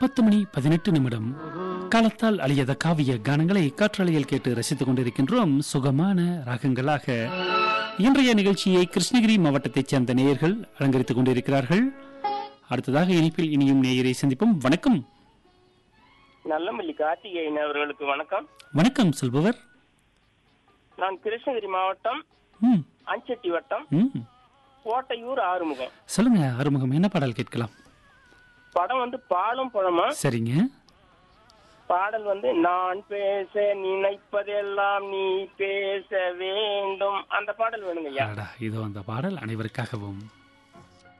பத்து மணி பதினெட்டு நிமிடம் காலத்தால் அழியாத காவிய கானங்களை காற்றலையில் கேட்டு ரசித்துக் கொண்டிருக்கின்றோம் சுகமான ராகங்களாக இன்றைய நிகழ்ச்சியை கிருஷ்ணகிரி மாவட்டத்தைச் சேர்ந்த நேயர்கள் அலங்கரித்துக் கொண்டிருக்கிறார்கள் அடுத்ததாக இனிப்பில் இனியும் நேயரை சந்திப்போம் வணக்கம் நல்லமல்லி கார்த்திகேயன் அவர்களுக்கு வணக்கம் வணக்கம் சொல்பவர் நான் கிருஷ்ணகிரி மாவட்டம் ம் அஞ்சட்டி வட்டம் ம் கோட்டையூர் ஆறுமுகம் சொல்லுங்க ஆறுமுகம் என்ன பாடல் கேட்கலாம் படம் வந்து பாலும் பழமா சரிங்க பாடல் வந்து நான் பேச நினைப்பதெல்லாம் நீ பேச வேண்டும் அந்த பாடல் வேணுங்க ஐயா அடடா, இதோ அந்த பாடல் அனைவருக்காகவும்